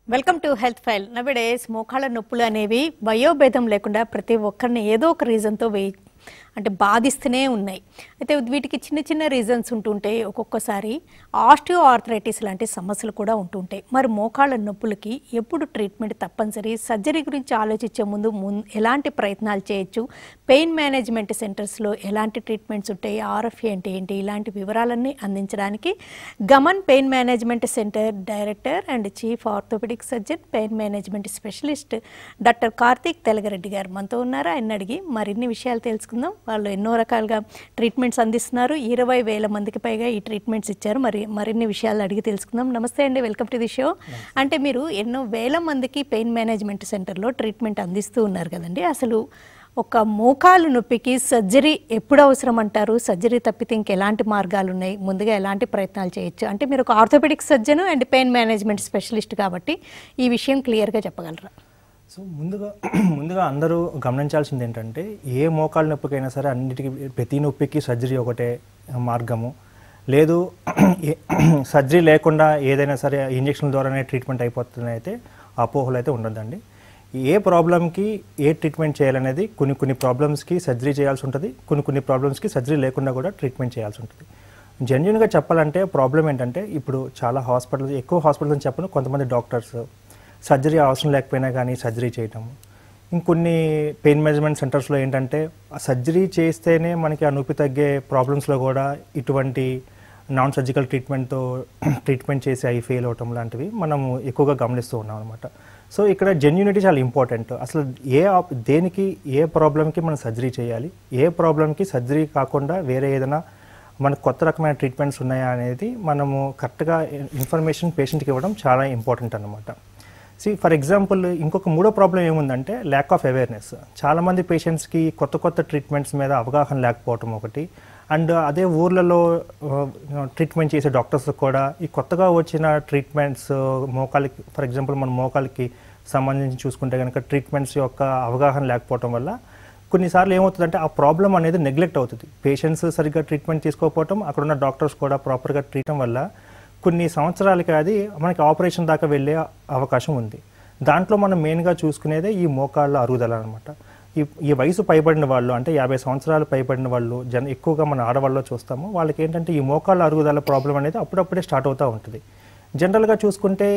welcome to health file నవిడేస్ మోకాళ్ళ నొప్పులు అనేవి వయోభేదం లేకుండా ప్రతి ఒక్కరిని ఏదో ఒక రీజన్తో వేయి అంటే బాధిస్తూనే ఉన్నాయి అయితే వీటికి చిన్న చిన్న రీజన్స్ ఉంటుంటాయి ఒక్కొక్కసారి ఆస్టియో ఆర్థరైటిస్ లాంటి సమస్యలు కూడా ఉంటుంటాయి మరి మోకాళ్ళ నొప్పులకి ఎప్పుడు ట్రీట్మెంట్ తప్పనిసరి సర్జరీ గురించి ఆలోచించే ముందు ముం ఎలాంటి ప్రయత్నాలు చేయొచ్చు పెయిన్ మేనేజ్మెంట్ సెంటర్స్లో ఎలాంటి ట్రీట్మెంట్స్ ఉంటాయి ఆర్ఎఫ్ఏ అంటే ఏంటి ఇలాంటి వివరాలన్నీ అందించడానికి Gaman pain management centre director and chief orthopaedic surgeon pain management specialist doctor Karthik Telagareddy గారు మనతో ఉన్నారు ఆయన అడిగి మరిన్ని విషయాలు తెలుసుకుందాం వాళ్ళు ఎన్నో రకాలుగా ట్రీట్మెంట్స్ అందిస్తున్నారు ఇరవై వేల మందికి పైగా ఈ ట్రీట్మెంట్స్ ఇచ్చారు మరి మరిన్ని విషయాలు అడిగి తెలుసుకుందాం నమస్తే అండి వెల్కమ్ టు ది షో అంటే మీరు ఎన్నో వేల మందికి పెయిన్ మేనేజ్మెంట్ సెంటర్లో ట్రీట్మెంట్ అందిస్తూ ఉన్నారు కదండి అసలు ఒక మోకాలు నొప్పికి సర్జరీ ఎప్పుడు అవసరం అంటారు సర్జరీ తప్పితే ఇంకెలాంటి మార్గాలు ఉన్నాయి ముందుగా ఎలాంటి ప్రయత్నాలు చేయొచ్చు అంటే మీరు ఒక orthopaedic surgeon and pain management specialist కాబట్టి ఈ విషయం క్లియర్గా చెప్పగలరా సో ముందుగా ముందుగా అందరూ గమనించాల్సింది ఏంటంటే ఏ మోకాలు నొప్పికైనా సరే అన్నిటికీ ప్రతి నొప్పికి సర్జరీ ఒకటే మార్గము లేదు ఏ- సర్జరీ లేకుండా ఏదైనా సరే ఇంజక్షన్ ద్వారానే ట్రీట్మెంట్ అయిపోతుంది అయితే అపోహలు అయితే ఉండదండి ఏ ప్రాబ్లంకి ఏ ట్రీట్మెంట్ చేయాలనేది కొన్ని కొన్ని ప్రాబ్లమ్స్కి సర్జరీ చేయాల్సి ఉంటుంది కొన్ని కొన్ని ప్రాబ్లమ్స్కి సర్జరీ లేకుండా కూడా ట్రీట్మెంట్ చేయాల్సి ఉంటుంది జెన్యున్గా చెప్పాలంటే ప్రాబ్లం ఏంటంటే ఇప్పుడు చాలా హాస్పిటల్స్ ఎక్కువ హాస్పిటల్స్ అని చెప్పను కొంతమంది డాక్టర్స్ సర్జరీ అవసరం లేకపోయినా కానీ సర్జరీ చేయటం ఇంకొన్ని పెయిన్ మేనేజ్మెంట్ సెంటర్స్లో ఏంటంటే ఆ సర్జరీ చేస్తేనే మనకి ఆ నొప్పి తగ్గే ప్రాబ్లమ్స్లో కూడా ఇటువంటి నాన్ సర్జికల్ ట్రీట్మెంట్తో ట్రీట్మెంట్ చేసి అవి ఫెయిల్ అవటం లాంటివి మనం ఎక్కువగా గమనిస్తూ ఉన్నాం అనమాట సో ఇక్కడ జెన్యూనిటీ చాలా ఇంపార్టెంట్ అసలు ఏ ఆప్- దేనికి ఏ ప్రాబ్లంకి మనం సర్జరీ చేయాలి ఏ ప్రాబ్లంకి సర్జరీ కాకుండా వేరే ఏదైనా మనకు కొత్త రకమైన ట్రీట్మెంట్స్ ఉన్నాయా అనేది మనము కరెక్ట్గా ఇన్ఫర్మేషన్ పేషెంట్కి ఇవ్వడం చాలా ఇంపార్టెంట్ అనమాట సి ఫర్ ఎగ్జాంపుల్ ఇంకొక మూడో ప్రాబ్లం ఏముందంటే ల్యాక్ ఆఫ్ అవేర్నెస్ చాలామంది పేషెంట్స్కి కొత్త కొత్త ట్రీట్మెంట్స్ మీద అవగాహన లేకపోవటం ఒకటి అండ్ అదే ఊర్లలో ట్రీట్మెంట్ చేసే డాక్టర్స్ కూడా ఈ కొత్తగా వచ్చిన ట్రీట్మెంట్స్ మోకాలికి ఫర్ ఎగ్జాంపుల్ మన మోకాలికి సంబంధించి చూసుకుంటే కనుక ట్రీట్మెంట్స్ యొక్క అవగాహన లేకపోవటం వల్ల కొన్నిసార్లు ఏమవుతుందంటే ఆ ప్రాబ్లం అనేది నెగ్లెక్ట్ అవుతుంది పేషెంట్స్ సరిగ్గా ట్రీట్మెంట్ తీసుకోకపోవటం అక్కడ ఉన్న డాక్టర్స్ కూడా ప్రాపర్గా ట్రీటం వల్ల కొన్ని సంవత్సరాలకి అది మనకి ఆపరేషన్ దాకా వెళ్ళే అవకాశం ఉంది దాంట్లో మనం మెయిన్గా చూసుకునేదే ఈ మోకాళ్ళ అరుగుదల అనమాట ఈ ఈ వయసు పైబడిన వాళ్ళు అంటే యాభై సంవత్సరాలు పైబడిన వాళ్ళు జన ఎక్కువగా మన ఆడవాళ్ళలో చూస్తాము వాళ్ళకి ఏంటంటే ఈ మోకాళ్ళ అరుగుదల ప్రాబ్లం అనేది అప్పుడప్పుడే స్టార్ట్ అవుతూ ఉంటుంది జనరల్గా చూసుకుంటే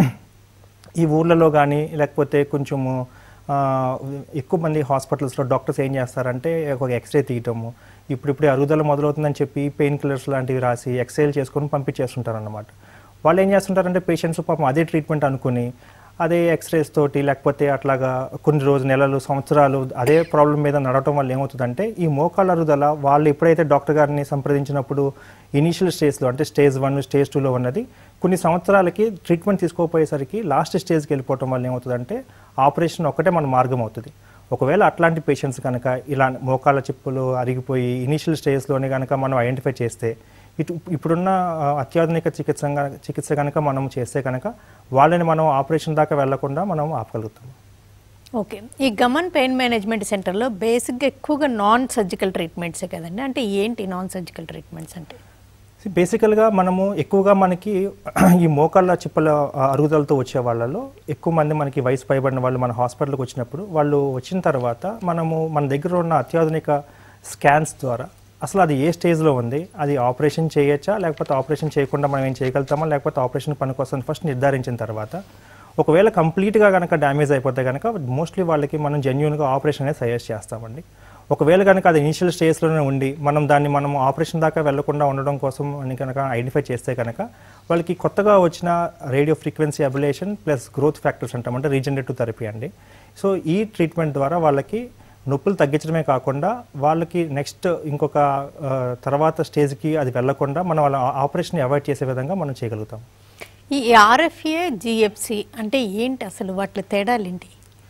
ఈ ఊర్లలో కానీ లేకపోతే కొంచెము ఆ, ఎక్కువ మంది హాస్పిటల్స్లో డాక్టర్స్ ఏం చేస్తారంటే ఒక ఎక్స్రే తీయటము ఇప్పుడిప్పుడే అరుగుదల మొదలవుతుందని చెప్పి పెయిన్ కిల్లర్స్ లాంటివి రాసి ఎక్స్రేలు చేసుకొని పంపించేస్తుంటారు అన్నమాట వాళ్ళు ఏం చేస్తుంటారంటే పేషెంట్స్ పాపం అదే ట్రీట్మెంట్ అనుకుని అదే ఎక్స్రేస్ తోటి లేకపోతే అట్లాగా కొన్ని రోజు నెలలు సంవత్సరాలు అదే ప్రాబ్లం మీద నడవటం వల్ల ఏమవుతుందంటే ఈ మోకాళ్ళ అరుగుదల వాళ్ళు ఎప్పుడైతే డాక్టర్ గారిని సంప్రదించినప్పుడు ఇనీషియల్ స్టేజ్లో అంటే స్టేజ్ వన్ స్టేజ్ టూలో ఉన్నది కొన్ని సంవత్సరాలకి ట్రీట్మెంట్ తీసుకోపోయేసరికి లాస్ట్ స్టేజ్కి వెళ్ళిపోవటం వల్ల ఏమవుతుందంటే ఆపరేషన్ ఒక్కటే మన మార్గం అవుతుంది ఒకవేళ అట్లాంటి పేషెంట్స్ కనుక ఇలా మోకాళ్ళ చిప్పులు అరిగిపోయి ఇనీషియల్ స్టేజ్లోనే కనుక మనం ఐడెంటిఫై చేస్తే ఇటు ఇప్పుడున్న ఆ, అత్యాధునిక చికిత్స గన- చికిత్స కనుక మనం చేస్తే కనుక వాళ్ళని మనం ఆపరేషన్ దాకా వెళ్లకుండా మనం ఆపగలుగుతాం ఓకే ఈ గమన్ పెయిన్ మేనేజ్మెంట్ సెంటర్లో బేసిక్గా ఎక్కువగా నాన్ సర్జికల్ ట్రీట్మెంట్సే కదండి అంటే ఏంటి నాన్ సర్జికల్ ట్రీట్మెంట్స్ అంటే బేసికల్గా మనము ఎక్కువగా మనకి ఈ మోకాళ్ళ చిప్పల ఆ, అరుగుదలతో వచ్చే వాళ్ళలో ఎక్కువ మంది మనకి వయసు పైబడిన వాళ్ళు మన హాస్పిటల్కి వచ్చినప్పుడు వాళ్ళు వచ్చిన తర్వాత మనము మన దగ్గర ఉన్న అత్యాధునిక స్కాన్స్ ద్వారా అసలు అది ఏ స్టేజ్లో ఉంది అది ఆపరేషన్ చేయొచ్చా లేకపోతే ఆపరేషన్ చేయకుండా మనం ఏం చేయగలుగుతామా లేకపోతే ఆపరేషన్ పనికొస్తుందని ఫస్ట్ నిర్ధారించిన తర్వాత ఒకవేళ కంప్లీట్గా కనుక డ్యామేజ్ అయిపోతే కనుక మోస్ట్లీ వాళ్ళకి మనం జెన్యున్గా ఆపరేషన్ అనేది సజెస్ట్ చేస్తామండి ఒకవేళ కనుక అది ఇనిషియల్ స్టేజ్లోనే ఉండి మనం దాన్ని మనం ఆపరేషన్ దాకా వెళ్లకుండా ఉండడం కోసం అని కనుక ఐడెంటిఫై చేస్తే కనుక వాళ్ళకి కొత్తగా వచ్చిన radio frequency ablation plus growth factors అంటాం అంటే రీజనరేటివ్ థెరపీ అండి సో ఈ ట్రీట్మెంట్ ద్వారా వాళ్ళకి నొప్పులు తగ్గించడమే కాకుండా వాళ్ళకి నెక్స్ట్ ఇంకొక ఆ, తర్వాత స్టేజ్కి అది వెళ్లకుండా మనం వాళ్ళ ఆపరేషన్ అవాయిడ్ చేసే విధంగా మనం చేయగలుగుతాం ఈ ఆర్ఎఫ్ఏ జిఎఫ్సి అంటే ఏంటి అసలు వాటి తేడాలు ఏంటి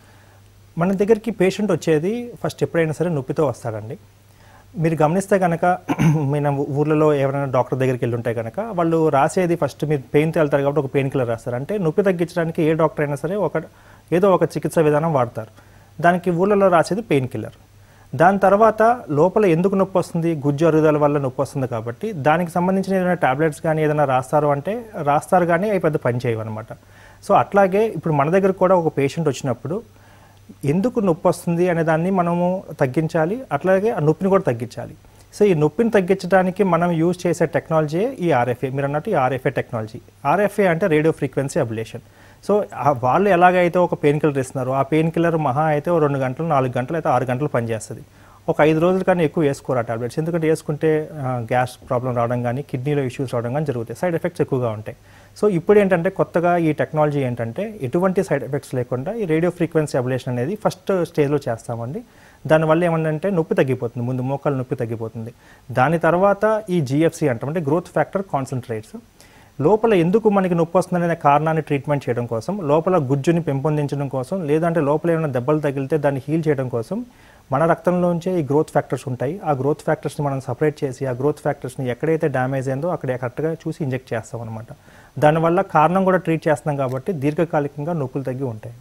మన దగ్గరికి పేషెంట్ వచ్చేది ఫస్ట్ ఎప్పుడైనా సరే నొప్పితో వస్తాడండి మీరు గమనిస్తే కనుక మన ఊర్లలో ఎవరైనా డాక్టర్ దగ్గరికి వెళ్ళి ఉంటే కనుక వాళ్ళు రాసేది ఫస్ట్ మీరు పెయిన్తో వెళ్తారు కాబట్టి ఒక పెయిన్ కిల్లర్ రాస్తారు అంటే నొప్పి తగ్గించడానికి ఏ డాక్టర్ అయినా సరే ఒక ఏదో ఒక చికిత్స విధానం వాడతారు దానికి ఊళ్ళలో రాసేది పెయిన్ కిల్లర్ దాని తర్వాత లోపల ఎందుకు నొప్పి వస్తుంది గుజ్జు అరుగుదల వల్ల నొప్పి వస్తుంది కాబట్టి దానికి సంబంధించిన ఏదైనా టాబ్లెట్స్ కానీ ఏదైనా రాస్తారు అంటే రాస్తారు కానీ అవి పెద్ద పని చేయవు అనమాట సో అట్లాగే ఇప్పుడు మన దగ్గర కూడా ఒక పేషెంట్ వచ్చినప్పుడు ఎందుకు నొప్పి వస్తుంది అనే దాన్ని మనము తగ్గించాలి అట్లాగే ఆ నొప్పిని కూడా తగ్గించాలి సో ఈ నొప్పిని తగ్గించడానికి మనం యూజ్ చేసే టెక్నాలజీ ఈ ఆర్ఎఫ్ఏ మీరు అన్నట్టు ఈ ఆర్ఎఫ్ఏ టెక్నాలజీ ఆర్ఎఫ్ఏ అంటే రేడియో ఫ్రీక్వెన్సీ అబిలేషన్ సో ఆ వాళ్ళు ఎలాగైతే ఒక పెయిన్ కిల్లర్ ఇస్తున్నారో ఆ పెయిన్ కిల్లర్ మహా అయితే ఓ రెండు గంటలు నాలుగు గంటలు అయితే ఆరు గంటలు పనిచేస్తుంది ఒక ఐదు రోజుల కానీ ఎక్కువ వేసుకోరు ఆ టాబ్లెట్స్ ఎందుకంటే వేసుకుంటే గ్యాస్ ప్రాబ్లం రావడం కానీ కిడ్నీలో ఇష్యూస్ రావడం కానీ జరుగుతాయి సైడ్ ఎఫెక్ట్స్ ఎక్కువగా ఉంటాయి సో ఇప్పుడు ఏంటంటే కొత్తగా ఈ టెక్నాలజీ ఏంటంటే ఎటువంటి సైడ్ ఎఫెక్ట్స్ లేకుండా ఈ రేడియో ఫ్రీక్వెన్సీ అబిలేషన్ అనేది ఫస్ట్ స్టేజ్లో చేస్తామండి దానివల్ల ఏమంటే నొప్పి తగ్గిపోతుంది ముందు మోకాలు నొప్పి తగ్గిపోతుంది దాని తర్వాత ఈ జిఎఫ్సి అంటాం అంటే గ్రోత్ ఫ్యాక్టర్ కాన్సన్ట్రేట్స్ లోపల ఎందుకు మనకి నొప్పి వస్తుందనే కారణాన్ని ట్రీట్మెంట్ చేయడం కోసం లోపల గుజ్జుని పెంపొందించడం కోసం లేదంటే లోపల ఏమైనా దెబ్బలు తగిలితే దాన్ని హీల్ చేయడం కోసం మన రక్తంలోంచే ఈ గ్రోత్ ఫ్యాక్టర్స్ ఉంటాయి ఆ గ్రోత్ ఫ్యాక్టర్స్ని మనం సపరేట్ చేసి ఆ గ్రోత్ ఫ్యాక్టర్స్ని ఎక్కడైతే డ్యామేజ్ అయిందో అక్కడ కరెక్ట్గా చూసి ఇంజెక్ట్ చేస్తాం అనమాట దానివల్ల కారణం కూడా ట్రీట్ చేస్తున్నాం కాబట్టి దీర్ఘకాలికంగా నొప్పులు తగ్గి ఉంటాయి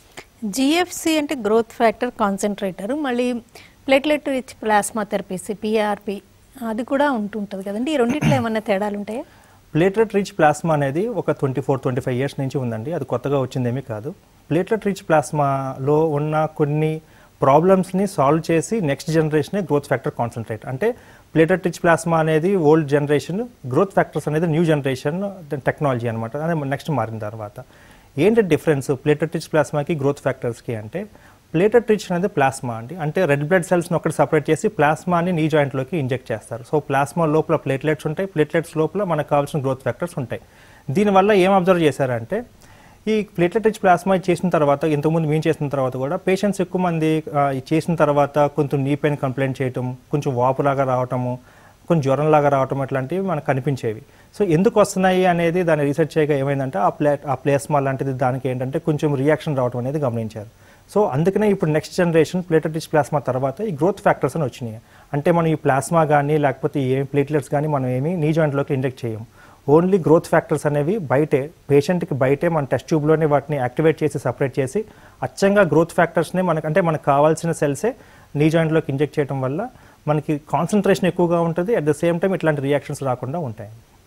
జిఎఫ్సి అంటే గ్రోత్ ఫ్యాక్టర్ కాన్సన్ట్రేటర్ మళ్ళీ platelet rich plasma therapies PRP అది కూడా ఉంటుంటుంది కదండి ఈ రెండిట్లో ఏమన్నా తేడాలు ఉంటాయా ప్లేట్లెట్ రిచ్ ప్లాస్మా అనేది ఒక twenty four twenty five years నుంచి ఉందండి అది కొత్తగా వచ్చిందేమీ కాదు ప్లేట్లెట్ రిచ్ ప్లాస్మాలో ఉన్న కొన్ని ప్రాబ్లమ్స్ని సాల్వ్ చేసి నెక్స్ట్ జనరేషనే గ్రోత్ ఫ్యాక్టర్ కాన్సన్ట్రేట్ అంటే ప్లేటెడ్ రిచ్ ప్లాస్మా అనేది ఓల్డ్ జనరేషన్ గ్రోత్ ఫ్యాక్టర్స్ అనేది న్యూ జనరేషన్ టెక్నాలజీ అనమాట అదే నెక్స్ట్ మారిన తర్వాత ఏంటి డిఫరెన్స్ ప్లేటెడ్ రిచ్ ప్లాస్మాకి గ్రోత్ ఫ్యాక్టర్స్కి అంటే ప్లేటెడ్ రిచ్ అనేది ప్లాస్మా అండి అంటే రెడ్ బ్లడ్ సెల్స్ని ఒకటి సపరేట్ చేసి ప్లాస్మాని నీ జాయింట్లోకి ఇంజెక్ట్ చేస్తారు సో ప్లాస్మా లోపల ప్లేట్లెట్స్ ఉంటాయి ప్లేట్లెట్స్ లోపల మనకు కావాల్సిన గ్రోత్ ఫ్యాక్టర్స్ ఉంటాయి దీనివల్ల ఏం అబ్జర్వ్ చేశారంటే ఈ ప్లేట్లెట్ రిచ్ ప్లాస్మా చేసిన తర్వాత ఇంతకుముందు మేము చేసిన తర్వాత కూడా పేషెంట్స్ ఎక్కువ మంది ఆ, ఇది చేసిన తర్వాత కొంచెం నీ పెయిన్ కంప్లైంట్ చేయటం కొంచెం వాపులాగా రావటము కొంచెం జ్వరంలాగా రావటం ఇట్లాంటివి మనకు కనిపించేవి సో ఎందుకు వస్తున్నాయి అనేది దాన్ని రీసెర్చ్ చేయగా ఏమైందంటే ఆ ప్లే ఆ ప్లాస్మా లాంటిది దానికి ఏంటంటే కొంచెం రియాక్షన్ రావటం అనేది గమనించారు సో అందుకనే ఇప్పుడు next generation platelet rich plasma తర్వాత ఈ గ్రోత్ ఫ్యాక్టర్స్ అని వచ్చినాయి అంటే మనం ఈ ప్లాస్మా కానీ లేకపోతే ఏ ప్లేట్లెట్స్ కానీ మనం ఏమి నీ జాయింట్లోకి ఇంజెక్ట్ చేయం ఓన్లీ గ్రోత్ ఫ్యాక్టర్స్ అనేవి బయటే పేషెంట్కి బయటే మన టెస్ట్ ట్యూబ్లోనే వాటిని యాక్టివేట్ చేసి సపరేట్ చేసి అచ్చంగా గ్రోత్ ఫ్యాక్టర్స్ని మనకు అంటే మనకు కావాల్సిన సెల్సే నీ జాయింట్లోకి ఇంజెక్ట్ చేయడం వల్ల మనకి కాన్సన్ట్రేషన్ ఎక్కువగా ఉంటుంది అట్ ద సేమ్ టైం ఇట్లాంటి రియాక్షన్స్ రాకుండా ఉంటాయి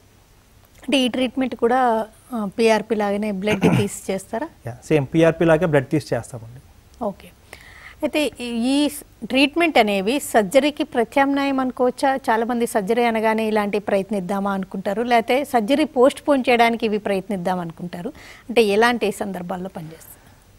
అంటే ఈ ట్రీట్మెంట్ కూడా పిఆర్పి లాగానే బ్లడ్ తీసి చేస్తారా సేమ్ పిఆర్పి లాగే బ్లడ్ తీసి చేస్తామండి ఓకే అయితే ఈ ట్రీట్మెంట్ అనేవి సర్జరీకి ప్రత్యామ్నాయం అనుకోవచ్చా చాలామంది సర్జరీ అనగానే ఇలాంటి ప్రయత్నిద్దామా అనుకుంటారు లేకపోతే సర్జరీ పోస్ట్ పోన్ చేయడానికి ఇవి ప్రయత్నిద్దాం అనుకుంటారు అంటే ఎలాంటి సందర్భాల్లో పనిచేస్తుంది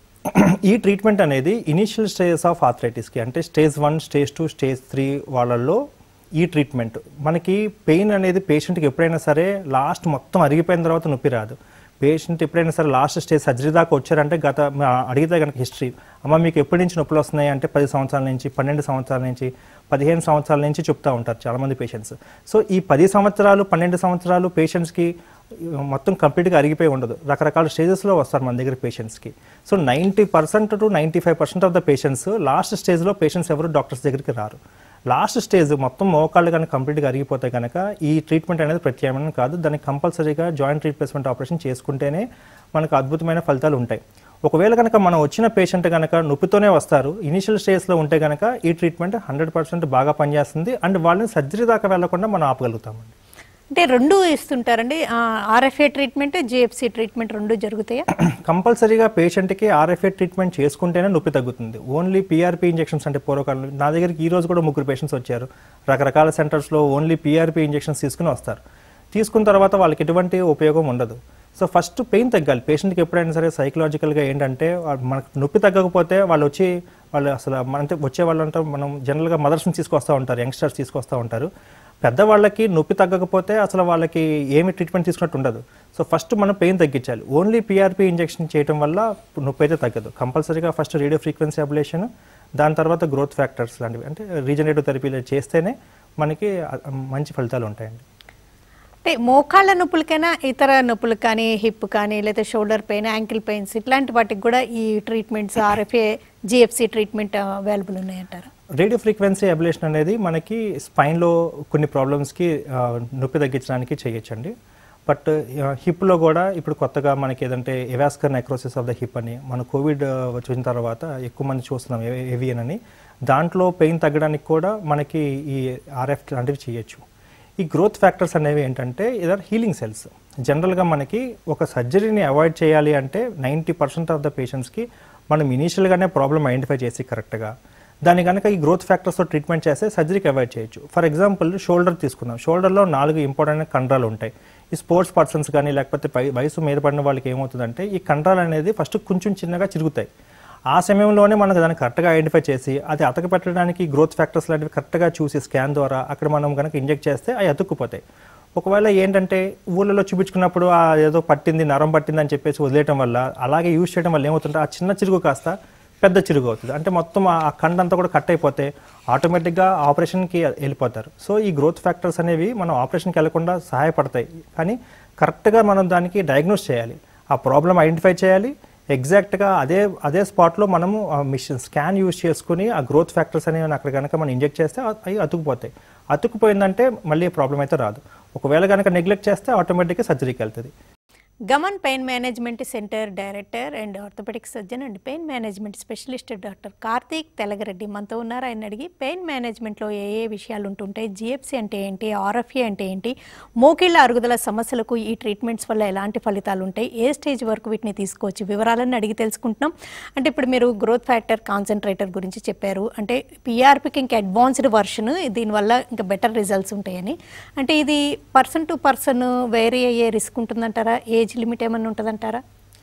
ఈ ట్రీట్మెంట్ అనేది ఇనిషియల్ స్టేజెస్ ఆఫ్ ఆర్థరైటిస్కి అంటే stage one stage two stage three వాళ్ళల్లో ఈ ట్రీట్మెంట్ మనకి పెయిన్ అనేది పేషెంట్కి ఎప్పుడైనా సరే లాస్ట్ మొత్తం అరిగిపోయిన తర్వాత నొప్పి రాదు పేషెంట్ ఎప్పుడైనా సరే లాస్ట్ స్టేజ్ సర్జరీ దాకా వచ్చారంటే గత మా అడిగితే కనుక హిస్టరీ అమ్మ మీకు ఎప్పటి నుంచి నొప్పులు వస్తున్నాయి అంటే పది సంవత్సరాల నుంచి పన్నెండు సంవత్సరాల నుంచి పదిహేను సంవత్సరాల నుంచి చెప్తా ఉంటారు చాలామంది పేషెంట్స్ సో ఈ పది సంవత్సరాలు పన్నెండు సంవత్సరాలు పేషెంట్స్కి మొత్తం కంప్లీట్గా అరిగిపోయి ఉండదు రకరకాల స్టేజెస్లో వస్తారు మన దగ్గర పేషెంట్స్కి so ninety percent to ninety five percent of the patients last స్టేజ్లో పేషెంట్స్ ఎవరు డాక్టర్స్ దగ్గరికి రారు లాస్ట్ స్టేజ్ మొత్తం మోకాళ్ళు కనుక కంప్లీట్గా అరిగిపోతే కనుక ఈ ట్రీట్మెంట్ అనేది ప్రత్యామ్నాయం కాదు దానికి కంపల్సరీగా జాయింట్ రీప్లేస్మెంట్ ఆపరేషన్ చేసుకుంటేనే మనకు అద్భుతమైన ఫలితాలు ఉంటాయి ఒకవేళ కనుక మనం వచ్చిన పేషెంట్ కనుక నొప్పితోనే వస్తారు ఇనిషియల్ స్టేజ్లో ఉంటే కనుక ఈ ట్రీట్మెంట్ హండ్రెడ్ పర్సెంట్ బాగా పనిచేస్తుంది అండ్ వాళ్ళని సర్జరీ దాకా వెళ్లకుండా మనం ఆపగలుగుతామండి అంటే రెండు ఇస్తుంటారండి ఆర్ఎఫ్ఏ ట్రీట్మెంట్ జిఎఫ్సి ట్రీట్మెంట్ రెండు జరుగుతాయా కంపల్సరీగా పేషెంట్కి ఆర్ఎఫ్ఏ ట్రీట్మెంట్ చేసుకుంటేనే నొప్పి తగ్గుతుంది ఓన్లీ పీఆర్పీ ఇంజెక్షన్స్ అంటే పూర్వకాలం నా దగ్గరికి ఈ రోజు కూడా ముగ్గురు పేషెంట్స్ వచ్చారు రకరకాల సెంటర్స్లో ఓన్లీ పీఆర్పీ ఇంజెక్షన్స్ తీసుకుని వస్తారు తీసుకున్న తర్వాత వాళ్ళకి ఎటువంటి ఉపయోగం ఉండదు సో ఫస్ట్ పెయిన్ తగ్గాలి పేషెంట్కి ఎప్పుడైనా సరే సైకలాజికల్గా ఏంటంటే వా- మనకు నొప్పి తగ్గకపోతే వాళ్ళు వచ్చి వాళ్ళు అసలు మన అంటే వచ్చే వాళ్ళంటే మనం జనరల్గా మదర్స్ని తీసుకొస్తూ ఉంటారు యంగ్స్టర్స్ తీసుకొస్తూ ఉంటారు పెద్దవాళ్ళకి నొప్పి తగ్గకపోతే అసలు వాళ్ళకి ఏమి ట్రీట్మెంట్ తీసుకున్నట్టు ఉండదు సో ఫస్ట్ మనం పెయిన్ తగ్గించాలి ఓన్లీ పీఆర్పీ ఇంజెక్షన్ చేయడం వల్ల నొప్పి అయితే తగ్గదు కంపల్సరీగా ఫస్ట్ రేడియో ఫ్రీక్వెన్సీ అబ్లేషన్ దాని తర్వాత గ్రోత్ ఫ్యాక్టర్స్ లాంటివి అంటే రీజనరేటివ్ థెరపీలు చేస్తేనే మనకి ఆ- మంచి ఫలితాలు ఉంటాయండి అంటే మోకాళ్ళ నొప్పులకైనా ఇతర నొప్పులు కానీ హిప్ కానీ లేదా షోల్డర్ పెయిన్ యాంకిల్ పెయిన్స్ ఇట్లాంటి వాటికి కూడా ఈ treatments RFA GFC treatment available ఉన్నాయంటారు రేడియో ఫ్రీక్వెన్సీ అబ్లేషన్ అనేది మనకి స్పైన్లో కొన్ని ప్రాబ్లమ్స్కి ఆ, నొప్పి తగ్గించడానికి చేయొచ్చండి బట్ హిప్లో కూడా ఇప్పుడు కొత్తగా మనకి ఏదంటే avascular necrosis of the hip అని మన కోవిడ్ ఆ, వచ్చిన తర్వాత ఎక్కువ మంది చూస్తున్నాం ఏవియన్ అని దాంట్లో పెయిన్ తగ్గడానికి కూడా మనకి ఈ ఆర్ఎఫ్ లాంటివి చేయొచ్చు ఈ గ్రోత్ ఫ్యాక్టర్స్ అనేవి ఏంటంటే ఇదర్ హీలింగ్ సెల్స్ జనరల్గా మనకి ఒక సర్జరీని అవాయిడ్ చేయాలి అంటే నైంటీ పర్సెంట్ ఆఫ్ ద పేషెంట్స్కి మనం ఇనీషియల్గానే ప్రాబ్లమ్ ఐడెంటిఫై చేసి కరెక్ట్గా దాని కనుక ఈ గ్రోత్ ఫ్యాక్టర్స్తో ట్రీట్మెంట్ చేస్తే సర్జరీకి అవాయిడ్ చేయొచ్చు ఫర్ ఎగ్జాంపుల్ షోల్డర్ తీసుకుందాం షోల్డర్లో నాలుగు ఇంపార్టెంట్ కండరాలు ఉంటాయి ఈ స్పోర్ట్స్ పర్సన్స్ కానీ లేకపోతే పై వయసు మీద పడిన వాళ్ళకి ఏమవుతుందంటే ఈ కండరాలు అనేది ఫస్ట్ కొంచెం చిన్నగా చిరుగుతాయి ఆ సమయంలోనే మనకు దాన్ని కరెక్ట్గా ఐడెంటిఫై చేసి అది అతక పెట్టడానికి గ్రోత్ ఫ్యాక్టర్స్ లాంటివి కరెక్ట్గా చూసి స్కాన్ ద్వారా అక్కడ మనం కనుక ఇంజెక్ట్ చేస్తే అవి అతుక్కుపోతాయి ఒకవేళ ఏంటంటే ఊళ్ళలో చూపించుకున్నప్పుడు ఆ ఏదో పట్టింది నరం పట్టింది అని చెప్పేసి వదిలేయటం వల్ల అలాగే యూజ్ చేయడం వల్ల ఏమవుతుంటే ఆ చిన్న చిరుగు కాస్త పెద్ద చిరుగు అవుతుంది అంటే మొత్తం ఆ ఆ కండ అంతా కూడా కట్ అయిపోతే ఆటోమేటిక్గా ఆపరేషన్కి వెళ్ళిపోతారు సో ఈ గ్రోత్ ఫ్యాక్టర్స్ అనేవి మనం ఆపరేషన్కి వెళ్లకుండా సహాయపడతాయి కానీ కరెక్ట్గా మనం దానికి డయాగ్నోస్ చేయాలి ఆ ప్రాబ్లం ఐడెంటిఫై చేయాలి ఎగ్జాక్ట్గా అదే అదే స్పాట్లో మనము మిషన్ స్కాన్ యూజ్ చేసుకుని ఆ గ్రోత్ ఫ్యాక్టర్స్ అనేవి అక్కడ కనుక మనం ఇంజెక్ట్ చేస్తే అ- అవి అతుకుపోతాయి అతుకుపోయిందంటే మళ్ళీ ప్రాబ్లం అయితే రాదు ఒకవేళ కనుక నెగ్లెక్ట్ చేస్తే ఆటోమేటిక్గా సర్జరీకి వెళ్తుంది Gaman pain management centre director and orthopaedic surgeon and pain management specialist doctor Karthik Telagareddy మనతో ఉన్నారు ఆయన అడిగి పెయిన్ మేనేజ్మెంట్లో ఏ ఏ విషయాలు ఉంటుంటాయి జిఎఫ్సి అంటే ఏంటి ఆర్ఎఫ్ఏ అంటే ఏంటి మోకిళ్ళ అరుగుదల సమస్యలకు ఈ ట్రీట్మెంట్స్ వల్ల ఎలాంటి ఫలితాలు ఉంటాయి ఏ స్టేజ్ వరకు వీటిని తీసుకోవచ్చు వివరాలను అడిగి తెలుసుకుంటున్నాం అంటే ఇప్పుడు మీరు గ్రోత్ ఫ్యాక్టర్ కాన్సన్ట్రేటర్ గురించి చెప్పారు అంటే పిఆర్పికి ఇంకా అడ్వాన్స్డ్ వర్షన్ దీనివల్ల ఇంకా బెటర్ రిజల్ట్స్ ఉంటాయని అంటే ఇది పర్సన్ టు పర్సన్ వేరీ అయ్యే రిస్క్ ఉంటుందంటారా ఏజ్ లిమిట్ ఏమన్నా ఉంటుందంటారా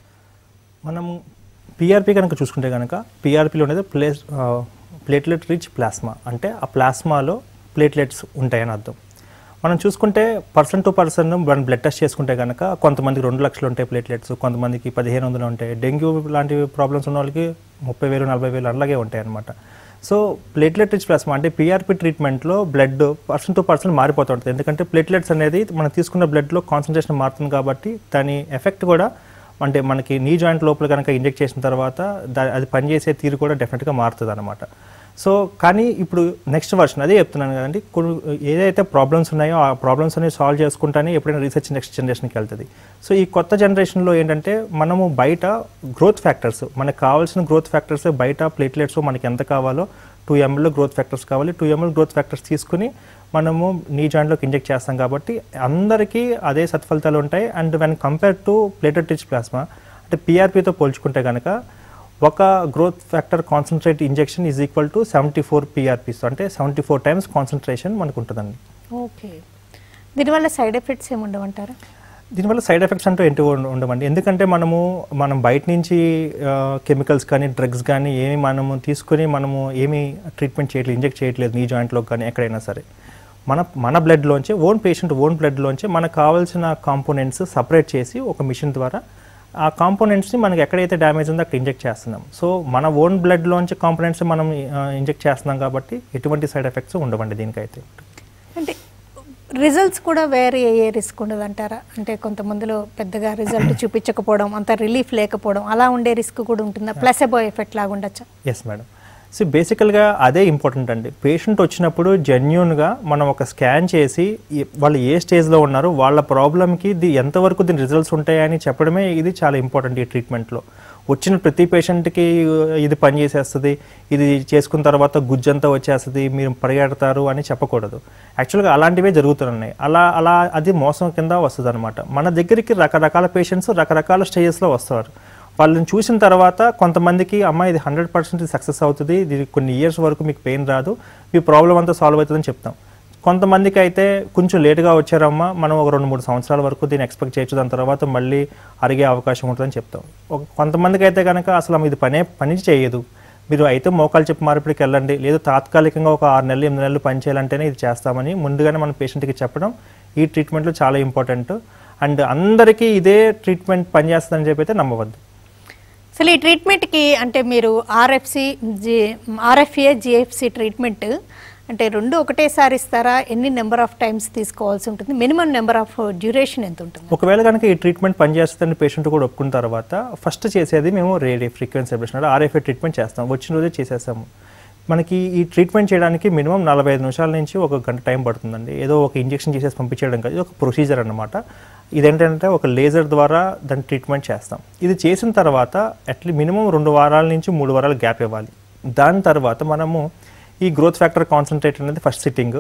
మనం పిఆర్పి కనుక చూసుకుంటే కనుక పిఆర్పిలో అనేది ప్లేస్ ప్లేట్లెట్ రిచ్ ప్లాస్మా అంటే ఆ ప్లాస్మాలో ప్లేట్లెట్స్ ఉంటాయని అర్థం మనం చూసుకుంటే పర్సన్ టు పర్సన్ మనం బ్లడ్ టెస్ట్ చేసుకుంటే కనుక కొంతమందికి రెండు లక్షలు ఉంటాయి ప్లేట్లెట్స్ కొంతమందికి పదిహేను వందలు ఉంటాయి డెంగ్యూ లాంటి ప్రాబ్లమ్స్ ఉన్న వాళ్ళకి ముప్పై వేలు నలభై వేలు అలాగే ఉంటాయి అనమాట సో ప్లేట్లెట్ రిచ్ ప్లాస్మా అంటే పిఆర్పి ట్రీట్మెంట్లో బ్లడ్ పర్సన్ టు పర్సన్ మారిపోతుంటుంది ఎందుకంటే ప్లేట్లెట్స్ అనేది మనం తీసుకున్న బ్లడ్లో కాన్సన్ట్రేషన్ మారుతుంది కాబట్టి దాని ఎఫెక్ట్ కూడా అంటే మనకి నీ జాయింట్ లోపల కనుక ఇంజెక్ట్ చేసిన తర్వాత దా అది పనిచేసే తీరు కూడా డెఫినెట్గా మారుతుంది అనమాట సో కానీ ఇప్పుడు నెక్స్ట్ వర్షన్ అదే చెప్తున్నాను కదండి కొన్ని ఏదైతే ప్రాబ్లమ్స్ ఉన్నాయో ఆ ప్రాబ్లమ్స్ అనేవి సాల్వ్ చేసుకుంటానే ఎప్పుడైనా రీసెర్చ్ నెక్స్ట్ జనరేషన్కి వెళ్తుంది సో ఈ కొత్త జనరేషన్లో ఏంటంటే మనము బయట గ్రోత్ ఫ్యాక్టర్స్ మనకు కావాల్సిన గ్రోత్ ఫ్యాక్టర్స్ బయట ప్లేట్లెట్స్ మనకి ఎంత కావాలో టూ ఎంఎల్ గ్రోత్ ఫ్యాక్టర్స్ కావాలి టూ ఎంఎల్ గ్రోత్ ఫ్యాక్టర్స్ తీసుకుని మనము నీ జాయింట్లోకి ఇంజెక్ట్ చేస్తాం కాబట్టి అందరికీ అదే సత్ఫలితాలు ఉంటాయి and when compare to platelet rich plasma అంటే పిఆర్పితో పోల్చుకుంటే కనుక ఒక growth factor concentrate injection is equal to seventy four PRPs అంటే సెవెంటీ ఫోర్ టైమ్స్ కాన్సన్ట్రేషన్ మనకు ఉంటుందండి ఓకే దీనివల్ల సైడ్ ఎఫెక్ట్స్ ఏమి ఉండవంటారా దీనివల్ల సైడ్ ఎఫెక్ట్స్ అంటూ ఏంటి ఉండ- ఉండవండి ఎందుకంటే మనము మనం బయట నుంచి కెమికల్స్ కానీ డ్రగ్స్ కానీ ఏమి మనము తీసుకొని మనము ఏమి ట్రీట్మెంట్ చేయట్లేదు ఇంజెక్ట్ చేయట్లేదు నీ జాయింట్లో కానీ ఎక్కడైనా సరే మన మన బ్లడ్లోంచి ఓన్ పేషెంట్ ఓన్ బ్లడ్లోంచి మనకు కావాల్సిన కాంపోనెంట్స్ సపరేట్ చేసి ఒక మిషన్ ద్వారా ఆ కాంపోనెంట్స్ని మనకి ఎక్కడైతే డ్యామేజ్ ఉందో అక్కడ ఇంజెక్ట్ చేస్తున్నాం సో మన ఓన్ బ్లడ్లోంచి కాంపోనెంట్స్ మనం ఇంజెక్ట్ చేస్తున్నాం కాబట్టి ఎటువంటి సైడ్ ఎఫెక్ట్స్ ఉండవండి దీనికైతే అంటే రిజల్ట్స్ కూడా వేరే అయ్యే రిస్క్ ఉండదంటారా అంటే కొంతమందిలో పెద్దగా రిజల్ట్ చూపించకపోవడం అంత రిలీఫ్ లేకపోవడం అలా ఉండే రిస్క్ కూడా ఉంటుందా ప్లసెబో ఎఫెక్ట్ లాగా ఉండొచ్చా ఎస్ మేడం సో బేసికల్గా అదే ఇంపార్టెంట్ అండి పేషెంట్ వచ్చినప్పుడు జెన్యున్గా మనం ఒక స్కాన్ చేసి ఈ- వాళ్ళు ఏ స్టేజ్లో ఉన్నారు వాళ్ళ ప్రాబ్లమ్కి ఇది ఎంతవరకు దీని రిజల్ట్స్ ఉంటాయని చెప్పడమే ఇది చాలా ఇంపార్టెంట్ ఈ ట్రీట్మెంట్లో వచ్చిన ప్రతి పేషెంట్కి ఇది పని చేసేస్తుంది ఇది చేసుకున్న తర్వాత గుజ్జంతా వచ్చేస్తుంది మీరు పరిగెడతారు అని చెప్పకూడదు యాక్చువల్గా అలాంటివే జరుగుతున్నాయి అలా అలా అది మోసం కింద వస్తుంది అనమాట మన దగ్గరికి రకరకాల పేషెంట్స్ రకరకాల స్టేజెస్లో వస్తారు వాళ్ళని చూసిన తర్వాత కొంతమందికి అమ్మ ఇది హండ్రెడ్ పర్సెంట్ సక్సెస్ అవుతుంది ఇది కొన్ని ఇయర్స్ వరకు మీకు పెయిన్ రాదు మీ ప్రాబ్లం అంతా సాల్వ్ అవుతుందని చెప్తాం కొంతమందికి అయితే కొంచెం లేట్గా వచ్చారమ్మా మనం ఒక రెండు మూడు సంవత్సరాల వరకు దీన్ని ఎక్స్పెక్ట్ చేయొచ్చు దాని తర్వాత మళ్ళీ అరిగే అవకాశం ఉంటుందని చెప్తాం ఒక కొంతమందికి అయితే కనుక అసలు ఆమె ఇది పనే పని చేయదు మీరు అయితే మోకాలు చెప్పు మార్పిడికి వెళ్ళండి లేదు తాత్కాలికంగా ఒక ఆరు నెలలు ఎనిమిది నెలలు పని చేయాలంటేనే ఇది చేస్తామని ముందుగానే మన పేషెంట్కి చెప్పడం ఈ ట్రీట్మెంట్లో చాలా ఇంపార్టెంట్ అండ్ అందరికీ ఇదే ట్రీట్మెంట్ పనిచేస్తుందని చెప్పి అయితే నమ్మవద్దు అసలు ఈ ట్రీట్మెంట్కి అంటే మీరు RFC G RFA GFC treatment అంటే రెండు ఒకటేసారి ఇస్తారా ఎన్ని నెంబర్ ఆఫ్ టైమ్స్ తీసుకోవాల్సి ఉంటుంది మినిమం నెంబర్ ఆఫ్ డ్యూరేషన్ ఎంత ఉంటుంది ఒకవేళ కనుక ఈ ట్రీట్మెంట్ పనిచేస్తుందని పేషెంట్ కూడా ఒప్పుకున్న తర్వాత ఫస్ట్ చేసేది మేము radio frequency ablation RFA treatment చేస్తాం వచ్చిన రోజే చేసేస్తాము మనకి ఈ ట్రీట్మెంట్ చేయడానికి మినిమం నలభై ఐదు నిమిషాల నుంచి ఒక గంట టైం పడుతుందండి ఏదో ఒక ఇంజెక్షన్ చేసేసి పంపించేయడం కాదు ఇది ఒక ప్రొసీజర్ అనమాట ఇదేంటంటే ఒక లేజర్ ద్వారా దాన్ని ట్రీట్మెంట్ చేస్తాం ఇది చేసిన తర్వాత అట్లీ మినిమం రెండు వారాల నుంచి మూడు వారాలు గ్యాప్ ఇవ్వాలి దాని తర్వాత మనము ఈ గ్రోత్ ఫ్యాక్టర్ కాన్సన్ట్రేట్ అనేది ఫస్ట్ సిట్టింగ్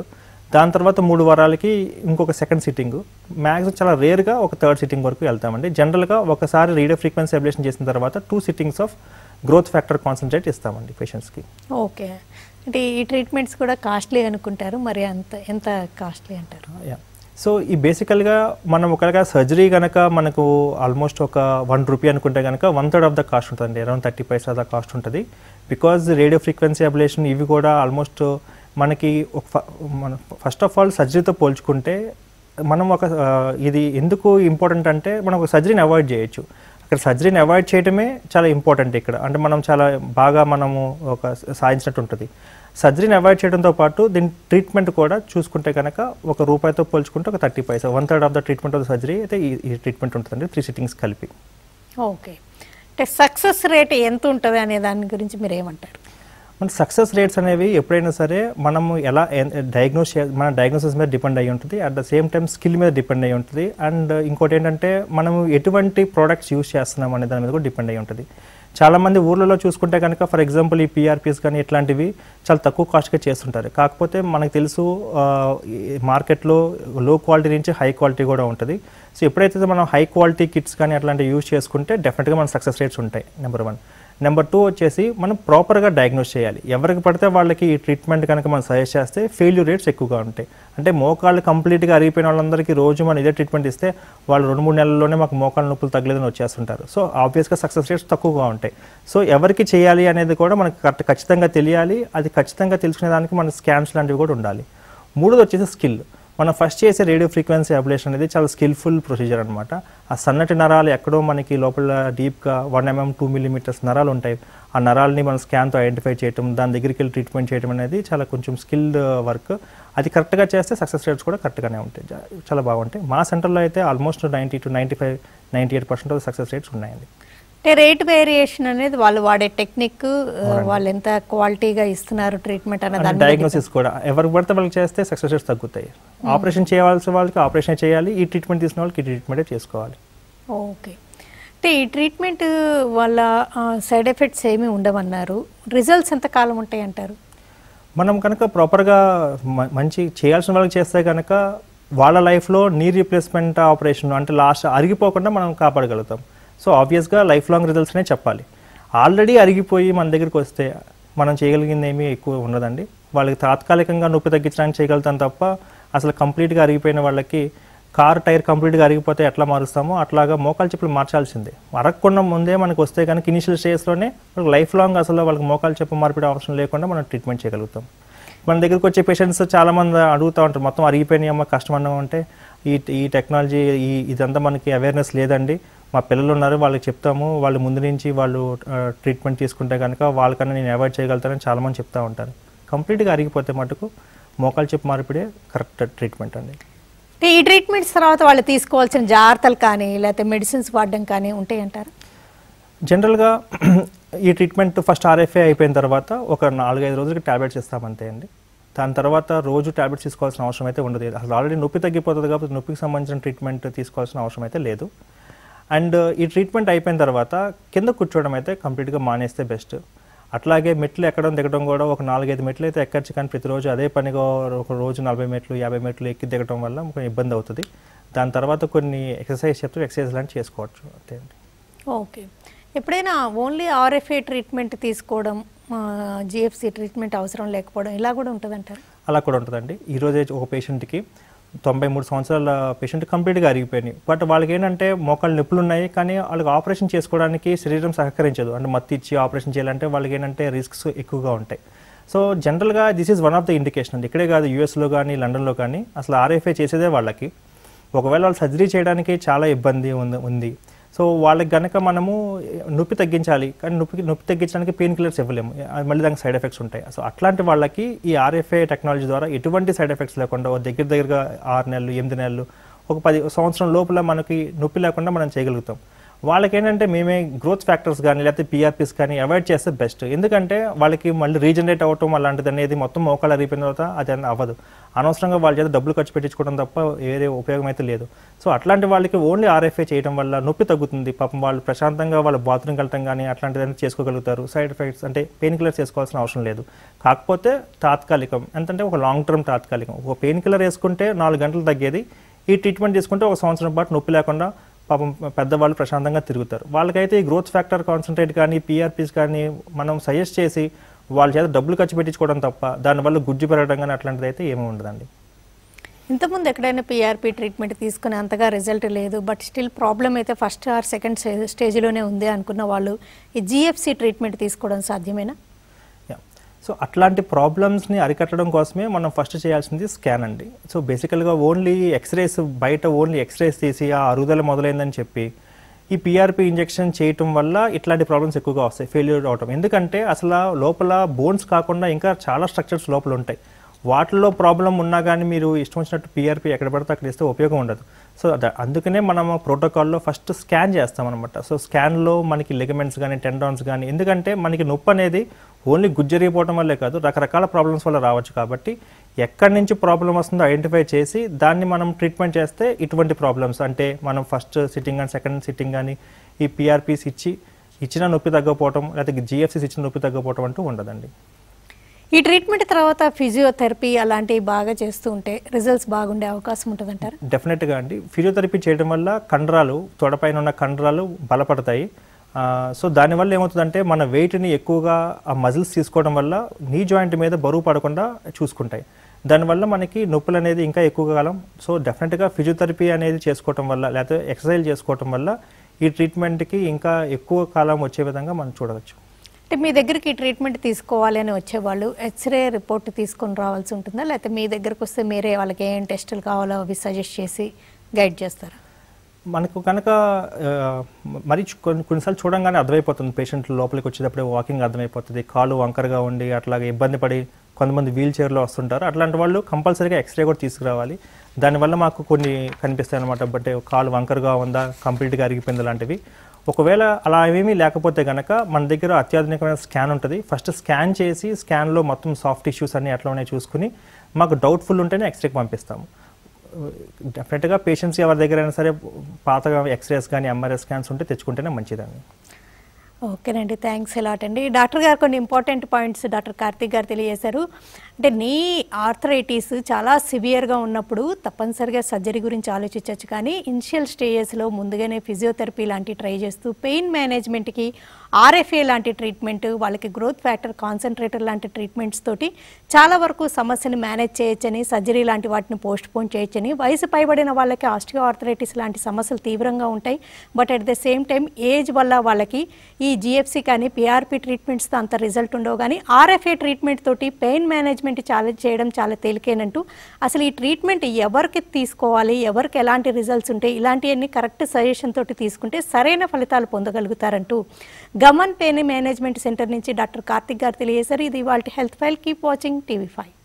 దాని తర్వాత మూడు వారాలకి ఇంకొక సెకండ్ సిట్టింగ్ మ్యాక్సిమం చాలా రేర్గా ఒక థర్డ్ సిట్టింగ్ వరకు వెళ్తామండి జనరల్గా ఒకసారి రేడియో ఫ్రీక్వెన్సీ అబ్లేషన్ చేసిన తర్వాత two sittings of growth factor concentrate ఇస్తామండి పేషెంట్స్కి ఓకే అంటే ఈ ట్రీట్మెంట్స్ కూడా కాస్ట్లీ అనుకుంటారు మరి అంత ఎంత కాస్ట్లీ అంటారు యా సో ఈ బేసికల్గా మనం ఒకవేళ సర్జరీ కనుక మనకు ఆల్మోస్ట్ ఒక వన్ రూపీ అనుకుంటే కనుక one third of the cost ఉంటుంది around thirty paisa the cost ఉంటుంది బికాజ్ రేడియో ఫ్రీక్వెన్సీ అబ్లేషన్ ఇవి కూడా ఆల్మోస్ట్ మనకి ఒక ఫ- మన ఫస్ట్ ఆఫ్ ఆల్ సర్జరీతో పోల్చుకుంటే మనం ఒక ఆ, ఇది ఎందుకు ఇంపార్టెంట్ అంటే మనం ఒక సర్జరీని అవాయిడ్ చేయొచ్చు అక్కడ సర్జరీని అవాయిడ్ చేయడమే చాలా ఇంపార్టెంట్ ఇక్కడ అంటే మనం చాలా బాగా మనము ఒక సాధించినట్టు ఉంటుంది సర్జరీని అవాయిడ్ చేయడంతో పాటు దీని ట్రీట్మెంట్ కూడా చూసుకుంటే కనుక ఒక రూపాయితో పోల్చుకుంటే ఒక thirty paisa one third of the treatment of the surgery అయితే ఈ ఈ ట్రీట్మెంట్ ఉంటుందండి త్రీ సిట్టింగ్స్ కలిపి ఓకే అంటే సక్సెస్ రేట్ ఎంత ఉంటుంది అనే దాని గురించి మీరు ఏమంటారు మన సక్సెస్ రేట్స్ అనేవి ఎప్పుడైనా సరే మనము ఎలా డయాగ్నోస్ చే మన డయాగ్నోసిస్ మీద డిపెండ్ అయ్యి ఉంటుంది at the same time skill మీద డిపెండ్ అయ్యి ఉంటుంది అండ్ ఇంకోటి ఏంటంటే మనము ఎటువంటి ప్రోడక్ట్స్ యూస్ చేస్తున్నాం అనే దాని మీద కూడా డిపెండ్ అయ్యి ఉంటుంది చాలామంది ఊర్లలో చూసుకుంటే కనుక ఫర్ ఎగ్జాంపుల్ ఈ పీఆర్పీస్ కానీ ఇట్లాంటివి చాలా తక్కువ కాస్ట్గా చేస్తుంటారు కాకపోతే మనకు తెలుసు మార్కెట్లో లో క్వాలిటీ నుంచి హై క్వాలిటీ కూడా ఉంటుంది సో ఎప్పుడైతే మనం హై క్వాలిటీ కిట్స్ కానీ అట్లాంటివి యూస్ చేసుకుంటే డెఫినెట్గా మన సక్సెస్ రేట్స్ ఉంటాయి నెంబర్ వన్ నెంబర్ టూ వచ్చేసి మనం ప్రాపర్గా డయాగ్నోస్ చేయాలి ఎవరికి పడితే వాళ్ళకి ఈ ట్రీట్మెంట్ కనుక మనం సజెస్ట్ చేస్తే ఫెయిల్యూర్ రేట్స్ ఎక్కువగా ఉంటాయి అంటే మోకాళ్ళు కంప్లీట్గా అరిగిపోయిన వాళ్ళందరికీ రోజు మనం ఇదే ట్రీట్మెంట్ ఇస్తే వాళ్ళు రెండు మూడు నెలల్లోనే మాకు మోకాళ్ళ నొప్పులు తగ్గలేదని వచ్చేస్తుంటారు సో ఆబ్వియస్గా సక్సెస్ రేట్స్ తక్కువగా ఉంటాయి సో ఎవరికి చేయాలి అనేది కూడా మనకు కరెక్ట్ ఖచ్చితంగా తెలియాలి అది ఖచ్చితంగా తెలుసుకునే దానికి మన స్కాన్స్ లాంటివి కూడా ఉండాలి మూడోది వచ్చేసి స్కిల్ మనం ఫస్ట్ చేసే రేడియో ఫ్రీక్వెన్సీ అబ్లేషన్ అనేది చాలా స్కిల్ఫుల్ ప్రొసీజర్ అనమాట ఆ సన్నటి నరాలు ఎక్కడో మనకి లోపల డీప్గా వన్ ఎంఎం టూ మిల్లీమీటర్స్ నరాలు ఉంటాయి ఆ నరాలని మనం స్కాన్తో ఐడెంటిఫై చేయటం దాని దగ్గరికి వెళ్ళి ట్రీట్మెంట్ చేయడం అనేది చాలా కొంచెం స్కిల్డ్ వర్క్ అది కరెక్ట్గా చేస్తే సక్సెస్ రేట్స్ కూడా కరెక్ట్గానే ఉంటాయి జా- చాలా బాగుంటాయి మా సెంటర్లో అయితే almost ninety to ninety five ninety eight percent of success rates ఉన్నాయండి అంటే రేట్ వేరియేషన్ అనేది వాళ్ళు వాడే టెక్నిక్ వాళ్ళు ఎంత క్వాలిటీగా ఇస్తున్నారు ట్రీట్మెంట్ అన్న దాని మీద డయాగ్నోసిస్ కూడా ఎవరికి పడితే వాళ్ళకి చేస్తే సక్సెస్ రేట్స్ తగ్గుతాయి ఆపరేషన్ చేయాల్సిన వాళ్ళకి ఆపరేషన్ చేయాలి ఈ ట్రీట్మెంట్ తీసుకున్న వాళ్ళకి ఈ ట్రీట్మెంటే చేసుకోవాలి ఓకే అంటే ఈ ట్రీట్మెంట్ వల్ల సైడ్ ఎఫెక్ట్స్ ఏమీ ఉండవన్నారు రిజల్ట్స్ ఎంత కాలం ఉంటాయి అంటారు మనం కనుక ప్రాపర్గా మ- మంచి చేయాల్సిన వాళ్ళకి చేస్తే కనుక వాళ్ళ లైఫ్లో నీ రీప్లేస్మెంట్ ఆపరేషన్ అంటే లాస్ట్ అరిగిపోకుండా మనం కాపాడగలుగుతాం సో ఆబ్వియస్గా లైఫ్ లాంగ్ రిజల్ట్స్నే చెప్పాలి ఆల్రెడీ అరిగిపోయి మన దగ్గరికి వస్తే మనం చేయగలిగింది ఏమీ ఎక్కువ ఉండదండి వాళ్ళకి తాత్కాలికంగా నొప్పి తగ్గించడానికి చేయగలుగుతాం తప్ప అసలు కంప్లీట్గా అరిగిపోయిన వాళ్ళకి కార్ టైర్ కంప్లీట్గా అరిగిపోతే ఎట్లా మారుస్తామో అట్లాగా మోకాలు చెప్పులు మార్చాల్సిందే అరగకుండా ముందే మనకు వస్తే కనుక ఇనిషియల్ స్టేజ్లోనే వాళ్ళకి లైఫ్ లాంగ్ అసలు వాళ్ళకి మోకాలు చెప్పు మార్పిడి అవసరం లేకుండా మనం ట్రీట్మెంట్ చేయగలుగుతాం మన దగ్గరికి వచ్చే పేషెంట్స్ చాలా మంది అడుగుతూ ఉంటారు మొత్తం అరిగిపోయినాయి అమ్మ కష్టం అన్నాం అంటే ఈ ఈ టెక్నాలజీ ఈ ఇదంతా మనకి అవేర్నెస్ లేదండి మా పిల్లలు ఉన్నారు వాళ్ళకి చెప్తాము వాళ్ళు ముందు నుంచి వాళ్ళు ట్రీట్మెంట్ తీసుకుంటే కనుక వాళ్ళకన్నా నేను అవాయిడ్ చేయగలుగుతానని చాలా మంది చెప్తా ఉంటారు కంప్లీట్గా అరిగిపోతే మటుకు మోకాలు చెప్పు మార్పిడే కరెక్ట్ ట్రీట్మెంట్ అండి అంటే ఈ ట్రీట్మెంట్స్ తర్వాత వాళ్ళు తీసుకోవాల్సిన జాగ్రత్తలు కానీ లేకపోతే మెడిసిన్స్ వాడడం కానీ ఉంటాయి అంటారు జనరల్గా ఈ ట్రీట్మెంట్ ఫస్ట్ ఆర్ఎఫ్ఏ అయిపోయిన తర్వాత ఒక నాలుగైదు రోజులకి ట్యాబ్లెట్స్ ఇస్తామంతే అండి దాని తర్వాత రోజు ట్యాబ్లెట్స్ తీసుకోవాల్సిన అవసరం అయితే ఉండదు అసలు ఆల్రెడీ నొప్పి తగ్గిపోతుంది కాబట్టి నొప్పికి సంబంధించిన ట్రీట్మెంట్ తీసుకోవాల్సిన అవసరం అయితే లేదు అండ్ ఈ ట్రీట్మెంట్ అయిపోయిన తర్వాత కింద కూర్చోవడం అయితే కంప్లీట్గా మానేస్తే బెస్ట్ అట్లాగే మెట్లు ఎక్కడం దిగడం కూడా ఒక నాలుగైదు మెట్లు అయితే ఎక్కచ్చు కానీ ప్రతిరోజు అదే పనిగా ఒక రోజు నలభై మెట్లు యాభై మెట్లు ఎక్కి దిగడం వల్ల కొంచెం ఇబ్బంది అవుతుంది దాని తర్వాత కొన్ని ఎక్సర్సైజ్ చెప్తూ ఎక్సర్సైజ్ లాంటివి చేసుకోవచ్చు అంతే అండి ఓకే ఎప్పుడైనా ఓన్లీ ఆర్ఎఫ్ఏ ట్రీట్మెంట్ తీసుకోవడం జిఎఫ్సి ట్రీట్మెంట్ అవసరం లేకపోవడం ఇలా కూడా ఉంటుందంటారు అలా కూడా ఉంటుందండి ఈరోజే ఒక పేషెంట్కి తొంభై మూడు సంవత్సరాల పేషెంట్ కంప్లీట్గా అరిగిపోయినాయి బట్ వాళ్ళకి ఏంటంటే మోకాళ్ళు నొప్పులు ఉన్నాయి కానీ వాళ్ళకి ఆపరేషన్ చేసుకోవడానికి శరీరం సహకరించదు అంటే మత్తి ఇచ్చి ఆపరేషన్ చేయాలంటే వాళ్ళకి ఏంటంటే రిస్క్స్ ఎక్కువగా ఉంటాయి సో జనరల్గా this is one of the indication అండి ఇక్కడే కాదు యూఎస్లో కానీ లండన్లో కానీ అసలు ఆర్ఎఫ్ఐ చేసేదే వాళ్ళకి ఒకవేళ వాళ్ళు సర్జరీ చేయడానికి చాలా ఇబ్బంది ఉంది ఉంది సో వాళ్ళకి గనక మనము నొప్పి తగ్గించాలి కానీ నొప్పి నొప్పి తగ్గించడానికి పెయిన్ కిల్లర్స్ ఇవ్వలేము అది మళ్ళీ దానికి సైడ్ ఎఫెక్ట్స్ ఉంటాయి సో అట్లాంటి వాళ్ళకి ఈ ఆర్ఎఫ్ఐ టెక్నాలజీ ద్వారా ఎటువంటి సైడ్ ఎఫెక్ట్స్ లేకుండా ఓ దగ్గర దగ్గరగా ఆరు నెలలు ఎనిమిది నెలలు ఒక పది సంవత్సరం లోపల మనకి నొప్పి లేకుండా మనం చేయగలుగుతాం వాళ్ళకి ఏంటంటే మేమే గ్రోత్ ఫ్యాక్టర్స్ కానీ లేకపోతే పిఆర్పీస్ కానీ అవాయిడ్ చేస్తే బెస్ట్ ఎందుకంటే వాళ్ళకి మళ్ళీ రీజనరేట్ అవ్వటం అలాంటిది అనేది మొత్తం మోకాలు అరిగిపోయిన తర్వాత అది అన్న- అవ్వదు అనవసరంగా వాళ్ళ చేత డబ్బులు ఖర్చు పెట్టించుకోవడం తప్ప వేరే ఉపయోగం అయితే లేదు సో అట్లాంటి వాళ్ళకి ఓన్లీ ఆర్ఎఫ్ఐ చేయడం వల్ల నొప్పి తగ్గుతుంది పాపం వాళ్ళు ప్రశాంతంగా వాళ్ళ బాత్రూమ్కి వెళ్ళటం కానీ అట్లాంటిదని చేసుకోగలుగుతారు సైడ్ ఎఫెక్ట్స్ అంటే పెయిన్ కిల్లర్స్ చేసుకోవాల్సిన అవసరం లేదు కాకపోతే తాత్కాలికం ఎంతంటే ఒక లాంగ్ టర్మ్ తాత్కాలికం ఒక పెయిన్ కిల్లర్ వేసుకుంటే నాలుగు గంటలు తగ్గేది ఈ ట్రీట్మెంట్ తీసుకుంటే ఒక సంవత్సరం పాటు నొప్పి లేకుండా పాపం పెద్దవాళ్ళు ప్రశాంతంగా తిరుగుతారు వాళ్ళకైతే ఈ గ్రోత్ ఫ్యాక్టర్ కాన్సన్ట్రేట్ కానీ పీఆర్పీస్ కానీ మనం సజెస్ట్ చేసి వాళ్ళ చేత డబ్బులు ఖర్చు పెట్టించుకోవడం తప్ప దానివల్ల గుజ్జు పెరగడం కానీ అట్లాంటిది అయితే ఏమీ ఉండదండి ఇంతకుముందు ఎక్కడైనా పీఆర్పీ ట్రీట్మెంట్ తీసుకుని అంతగా రిజల్ట్ లేదు బట్ స్టిల్ ప్రాబ్లం అయితే ఫస్ట్ ఆర్ సెకండ్ స్టేజ్లోనే ఉంది అనుకున్న వాళ్ళు ఈ జిఎఫ్సి ట్రీట్మెంట్ తీసుకోవడం సాధ్యమేనా యా సో అట్లాంటి ప్రాబ్లమ్స్ని అరికట్టడం కోసమే మనం ఫస్ట్ చేయాల్సింది స్కాన్ అండి సో బేసికల్గా ఓన్లీ ఎక్స్రేస్ బయట ఓన్లీ ఎక్స్రేస్ తీసి ఆ అరుగుదల మొదలైందని చెప్పి ఈ పిఆర్పి ఇంజెక్షన్ చేయటం వల్ల ఇట్లాంటి ప్రాబ్లమ్స్ ఎక్కువగా వస్తాయి ఫెయిల్యూర్ అవటం ఎందుకంటే అసలు ఆ లోపల బోన్స్ కాకుండా ఇంకా చాలా స్ట్రక్చర్స్ లోపల ఉంటాయి వాటిల్లో ప్రాబ్లం ఉన్నా కానీ మీరు ఇష్టం వచ్చినట్టు పిఆర్పి ఎక్కడ పడితే అక్కడ ఇస్తే ఉపయోగం ఉండదు సో అద- అందుకనే మనం ప్రోటోకాల్లో ఫస్ట్ స్కాన్ చేస్తాం అనమాట సో స్కాన్లో మనకి లిగమెంట్స్ కానీ టెండాన్స్ కానీ ఎందుకంటే మనకి నొప్పి అనేది ఓన్లీ గుజ్జరిగిపోవడం వల్లే కాదు రకరకాల ప్రాబ్లమ్స్ వల్ల రావచ్చు కాబట్టి ఎక్కడి నుంచి ప్రాబ్లం వస్తుందో ఐడెంటిఫై చేసి దాన్ని మనం ట్రీట్మెంట్ చేస్తే ఇటువంటి ప్రాబ్లమ్స్ అంటే మనం ఫస్ట్ సిట్టింగ్ కానీ సెకండ్ సిట్టింగ్ కానీ ఈ పిఆర్పీస్ ఇచ్చి ఇచ్చిన నొప్పి తగ్గకపోవటం లేకపోతే జిఎఫ్సీస్ ఇచ్చిన నొప్పి తగ్గకపోవటం అంటూ ఉండదండి ఈ ట్రీట్మెంట్ తర్వాత ఫిజియోథెరపీ అలాంటివి బాగా చేస్తూ ఉంటే రిజల్ట్స్ బాగుండే అవకాశం ఉంటుందంటారా డెఫినెట్గా అండి ఫిజియోథెరపీ చేయడం వల్ల కండరాలు తొడపైన ఉన్న కండరాలు బలపడతాయి ఆ, సో దానివల్ల ఏమవుతుందంటే మన వెయిట్ని ఎక్కువగా ఆ మజిల్స్ తీసుకోవడం వల్ల నీ జాయింట్ మీద బరువు పడకుండా చూసుకుంటాయి దానివల్ల మనకి నొప్పులు అనేది ఇంకా ఎక్కువ కాలం సో డెఫినెట్గా ఫిజియోథెరపీ అనేది చేసుకోవటం వల్ల లేకపోతే ఎక్సర్సైజ్ చేసుకోవటం వల్ల ఈ ట్రీట్మెంట్కి ఇంకా ఎక్కువ కాలం వచ్చే విధంగా మనం చూడవచ్చు అంటే మీ దగ్గరికి ఈ ట్రీట్మెంట్ తీసుకోవాలి అని వచ్చేవాళ్ళు ఎక్స్రే రిపోర్ట్ తీసుకొని రావాల్సి ఉంటుందా లేకపోతే మీ దగ్గరకు వస్తే మీరే వాళ్ళకి ఏం టెస్టులు కావాలో అవి సజెస్ట్ చేసి గైడ్ చేస్తారా మనకు కనుక ఆ, మరి చు- కొన్ని కొన్నిసార్లు చూడంగానే అర్థమైపోతుంది పేషెంట్ లోపలికి వచ్చేటప్పుడే వాకింగ్ అర్థమైపోతుంది కాలు వంకరగా ఉండి అట్లాగే ఇబ్బంది పడి కొంతమంది వీల్ చైర్లో వస్తుంటారు అట్లాంటి వాళ్ళు కంపల్సరీగా ఎక్స్రే కూడా తీసుకురావాలి దానివల్ల మాకు కొన్ని కనిపిస్తాయి అనమాట బట్ కాలు వంకరగా ఉందా కంప్లీట్గా అరిగిపోయింది లాంటివి ఒకవేళ అలా ఏమీ లేకపోతే కనుక మన దగ్గర అత్యాధునికమైన స్కాన్ ఉంటుంది ఫస్ట్ స్కాన్ చేసి స్కాన్లో మొత్తం సాఫ్ట్ ఇష్యూస్ అన్ని అట్లా ఉన్నాయి చూసుకుని మాకు డౌట్ఫుల్ ఉంటేనే ఎక్స్రేకి పంపిస్తాము డెఫినెట్గా పేషెంట్స్ ఎవరి దగ్గర అయినా సరే పాతగా ఎక్స్రేస్ కానీ ఎంఆర్ఐ స్కాన్స్ ఉంటే తెచ్చుకుంటేనే మంచిదండి ఓకేనండి థ్యాంక్స్ ఎలాట్ అండి డాక్టర్ గారు కొన్ని ఇంపార్టెంట్ పాయింట్స్ డాక్టర్ కార్తిక్ గారు తెలియజేశారు అంటే నీ ఆర్థరైటిస్ చాలా సివియర్గా ఉన్నప్పుడు తప్పనిసరిగా సర్జరీ గురించి ఆలోచించవచ్చు కానీ ఇనిషియల్ స్టేజెస్లో ముందుగానే ఫిజియోథెరపీ లాంటి ట్రై చేస్తూ పెయిన్ మేనేజ్మెంట్కి ఆర్ఎఫ్ఏ లాంటి ట్రీట్మెంట్ వాళ్ళకి గ్రోత్ ఫ్యాక్టర్ కాన్సన్ట్రేటర్ లాంటి ట్రీట్మెంట్స్ తోటి చాలా వరకు సమస్యని మేనేజ్ చేయొచ్చని సర్జరీ లాంటి వాటిని పోస్ట్ పోన్ చేయొచ్చని వయసు పైబడిన వాళ్ళకి ఆస్టియో ఆర్థరైటిస్ లాంటి సమస్యలు తీవ్రంగా ఉంటాయి but at the same time age వల్ల వాళ్ళకి ఈ జిఎఫ్సి కానీ పిఆర్పి ట్రీట్మెంట్స్తో అంత రిజల్ట్ ఉండవు కానీ ఆర్ఎఫ్ఏ ట్రీట్మెంట్ తోటి పెయిన్ మేనేజ్మెంట్ చాలా చేయడం చాలా తేలికేనంటూ అసలు ఈ ట్రీట్మెంట్ ఎవరికి తీసుకోవాలి ఎవరికి ఎలాంటి రిజల్ట్స్ ఉంటాయి ఇలాంటివన్నీ కరెక్ట్ సజెషన్ తోటి తీసుకుంటే సరైన ఫలితాలు పొందగలుగుతారంటూ గమన్ పెయిన్ మేనేజ్మెంట్ సెంటర్ నుంచి డాక్టర్ కార్తిక్ గారు తెలియజేశారు ఇది వాళ్ళ health file keep watching TV five